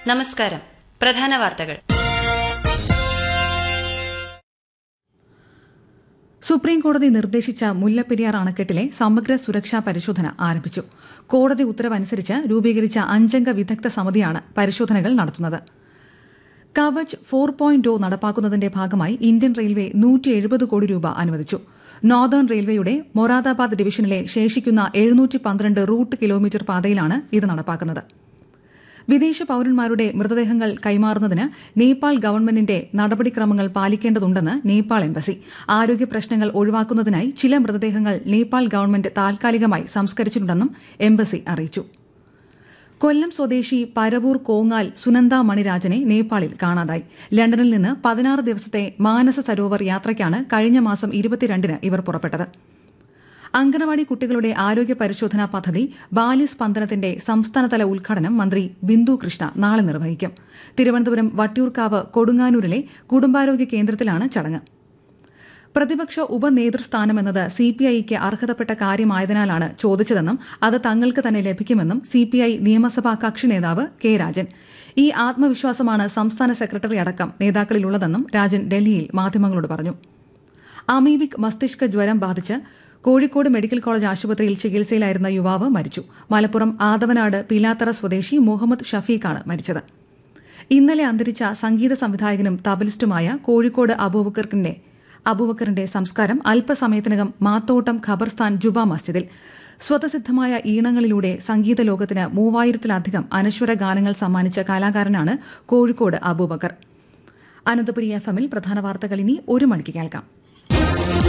നമസ്കാരം പ്രധാന വാർത്തകൾ സുപ്രീം കോടതി നിർദ്ദേശിച്ച മുല്ലപ്പെരിയാർ അണക്കെട്ടിലെ സമഗ്ര സുരക്ഷാ പരിശോധന ആരംഭിച്ചു കോടതി ഉത്തരവനുസരിച്ച് രൂപീകരിച്ച അഞ്ചംഗ വിദഗ്ധ സമിതിയാണ് പരിശോധനകൾ നടത്തുന്നത് കവച് ഫോർ പോയിന്റ് നടപ്പാക്കുന്നതിന്റെ ഭാഗമായി ഇന്ത്യൻ റെയിൽവേ നൂറ്റി എഴുപത് കോടി രൂപ അനുവദിച്ചു നോർത്തേൺ റെയിൽവേയുടെ മൊറാദാബാദ് ഡിവിഷനിലെ ശേഷിക്കുന്ന എഴുന്നൂറ്റി പന്ത്രണ്ട് റൂട്ട് കിലോമീറ്റർ പാതയിലാണ് ഇത് നടപ്പാക്കുന്നത് വിദേശ പൌരന്മാരുടെ മൃതദേഹങ്ങൾ കൈമാറുന്നതിന് നേപ്പാൾ ഗവൺമെന്റിന്റെ നടപടിക്രമങ്ങൾ പാലിക്കേണ്ടതുണ്ടെന്ന് നേപ്പാൾ എംബസി ആരോഗ്യ പ്രശ്നങ്ങൾ ഒഴിവാക്കുന്നതിനായി ചില മൃതദേഹങ്ങൾ നേപ്പാൾ ഗവൺമെന്റ് താൽക്കാലികമായി സംസ്കരിച്ചിട്ടുണ്ടെന്നും എംബസി അറിയിച്ചു കൊല്ലം സ്വദേശി പരവൂർ കോങ്ങാൽ സുനന്ദ മണിരാജനെ നേപ്പാളിൽ കാണാതായി ലണ്ടനിൽ നിന്ന് പതിനാറ് ദിവസത്തെ മാനസ സരോവർ യാത്രയ്ക്കാണ് കഴിഞ്ഞ മാസം ഇരുപത്തിരണ്ടിന് ഇവർ പുറപ്പെട്ടത് അങ്കണവാടി കുട്ടികളുടെ ആരോഗ്യ പരിശോധനാ പദ്ധതി ബാല്യസ്പന്ദനത്തിന്റെ സംസ്ഥാനതല ഉദ്ഘാടനം മന്ത്രി ബിന്ദു കൃഷ്ണ നാളെ നിർവഹിക്കും തിരുവനന്തപുരം വട്ടിയൂർക്കാവ് കൊടുങ്ങാനൂരിലെ കുടുംബാരോഗ്യ കേന്ദ്രത്തിലാണ് ചടങ്ങ് പ്രതിപക്ഷ ഉപനേതൃസ്ഥാനമെന്നത് സിപിഐക്ക് അർഹതപ്പെട്ട കാര്യമായതിനാലാണ് ചോദിച്ചതെന്നും അത് തങ്ങൾക്ക് തന്നെ ലഭിക്കുമെന്നും സിപിഐ നിയമസഭാ കക്ഷി നേതാവ് കെ രാജൻ ഈ ആത്മവിശ്വാസമാണ് സംസ്ഥാന സെക്രട്ടറി അടക്കം നേതാക്കളിലുള്ളതെന്നും രാജൻ ഡൽഹിയിൽ മാധ്യമങ്ങളോട് പറഞ്ഞു അമീബിക് മസ്തിഷ്ക ജ്വരം ബാധിച്ച് കോഴിക്കോട് മെഡിക്കൽ കോളേജ് ആശുപത്രിയിൽ ചികിത്സയിലായിരുന്ന യുവാവ് മരിച്ചു മലപ്പുറം ആദവനാട് പിലാത്തറ സ്വദേശി മുഹമ്മദ് ഷഫീഖാണ് മരിച്ചത് ഇന്നലെ അന്തരിച്ച സംഗീത സംവിധായകനും തബലിസ്റ്റുമായ കോഴിക്കോട് അബൂബക്കറിന്റെ അബൂബക്കറിന്റെ സംസ്കാരം അല്പസമയത്തിനകം മാത്തോട്ടം ഖബർസ്ഥാൻ ജുബ മസ്ജിദിൽ സ്വതസിദ്ധമായ ഈണങ്ങളിലൂടെ സംഗീത ലോകത്തിന് മൂവായിരത്തിലധികം അനശ്വര ഗാനങ്ങൾ സമ്മാനിച്ച കലാകാരനാണ് കോഴിക്കോട് അബൂബക്കർ അനന്തപുരി എഫ് എമ്മിൽ പ്രധാന വാർത്തകൾ ഇനി ഒരു മണിക്ക് കേൾക്കാം